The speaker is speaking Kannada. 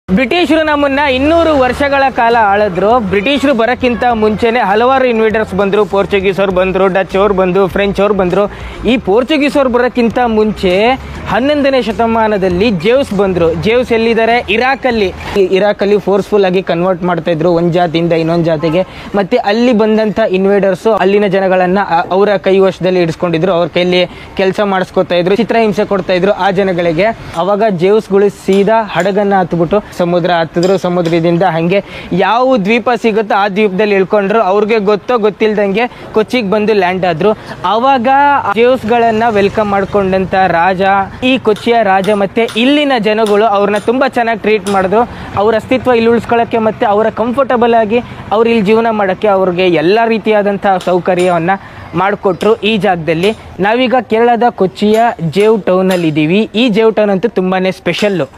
ಬ್ರಿಟಿಷರು ನಮ್ಮನ್ನ ಇನ್ನೂರು ವರ್ಷಗಳ ಕಾಲ ಆಳಿದ್ರು ಬ್ರಿಟಿಷರು ಬರೋಕ್ಕಿಂತ ಮುಂಚೆನೆ ಹಲವಾರು ಇನ್ವೇಡರ್ಸ್ ಬಂದರು ಪೋರ್ಚುಗೀಸ್ ಅವ್ರು ಬಂದರು ಡಚ್ ಅವ್ರು ಬಂದು ಫ್ರೆಂಚ್ ಅವ್ರು ಬಂದರು ಈ ಪೋರ್ಚುಗೀಸ್ ಅವ್ರು ಬರೋಕ್ಕಿಂತ ಮುಂಚೆ ಹನ್ನೊಂದನೇ ಶತಮಾನದಲ್ಲಿ ಜೇವ್ಸ್ ಬಂದರು ಜೇವ್ಸ್ ಎಲ್ಲಿದ್ದಾರೆ ಇರಾಕಲ್ಲಿ ಈ ಇರಾಕಲ್ಲಿ ಫೋರ್ಸ್ಫುಲ್ ಆಗಿ ಕನ್ವರ್ಟ್ ಮಾಡ್ತಾ ಇದ್ರು ಒಂದು ಜಾತಿಯಿಂದ ಇನ್ನೊಂದು ಜಾತಿಗೆ ಮತ್ತೆ ಅಲ್ಲಿ ಬಂದಂಥ ಇನ್ವೇಡರ್ಸು ಅಲ್ಲಿನ ಜನಗಳನ್ನ ಅ- ಅವರ ಕೈ ವಶದಲ್ಲಿ ಇಡಿಸ್ಕೊಂಡಿದ್ರು ಅವ್ರ ಕೈಯಲ್ಲಿ ಕೆಲಸ ಮಾಡಿಸ್ಕೊತಾ ಇದ್ರು ಚಿತ್ರಹಿಂಸೆ ಕೊಡ್ತಾ ಇದ್ರು ಆ ಜನಗಳಿಗೆ ಅವಾಗ ಜೇವ್ಸ್ಗಳು ಸೀದಾ ಹಡಗನ್ನ ಹತ್ಬಿಟ್ಟು ಸಮುದ್ರ ಹತ್ತಿದ್ರು ಸಮುದ್ರದಿಂದ ಹಂಗೆ ಯಾವ ದ್ವೀಪ ಸಿಗುತ್ತೋ ಆ ದ್ವೀಪದಲ್ಲಿ ಇಳ್ಕೊಂಡ್ರು ಅವ್ರಿಗೆ ಗೊತ್ತೋ ಗೊತ್ತಿಲ್ದಂಗೆ ಕೊಚ್ಚಿಗೆ ಬಂದು ಲ್ಯಾಂಡ್ ಆದ್ರು ಅವಾಗ ಜೇವ್ಸ್ಗಳನ್ನ ವೆಲ್ಕಮ್ ಮಾಡ್ಕೊಂಡಂತ ರಾಜ ಈ ಕೊಚ್ಚಿಯ ರಾಜ ಮತ್ತೆ ಇಲ್ಲಿನ ಜನಗಳು ಅವ್ರನ್ನ ತುಂಬಾ ಚೆನ್ನಾಗಿ ಟ್ರೀಟ್ ಮಾಡಿದ್ರು ಅವ್ರ ಅಸ್ತಿತ್ವ ಇಲ್ಲಿ ಉಳಿಸ್ಕೊಳ್ಳೋಕ್ಕೆ ಮತ್ತೆ ಅವರ ಕಂಫರ್ಟಬಲ್ ಆಗಿ ಅವ್ರು ಇಲ್ಲಿ ಜೀವನ ಮಾಡೋಕ್ಕೆ ಅವ್ರಿಗೆ ಎಲ್ಲ ರೀತಿಯಾದಂಥ ಸೌಕರ್ಯವನ್ನು ಮಾಡಿಕೊಟ್ರು ಈ ಜಾಗದಲ್ಲಿ ನಾವೀಗ ಕೇರಳದ ಕೊಚ್ಚಿಯ ಜೇವ್ ಟೌನಲ್ಲಿ ಇದ್ದೀವಿ ಈ ಜೇವ್ ಟೌನ್ ಅಂತೂ ತುಂಬಾನೇ ಸ್ಪೆಷಲ್ಲು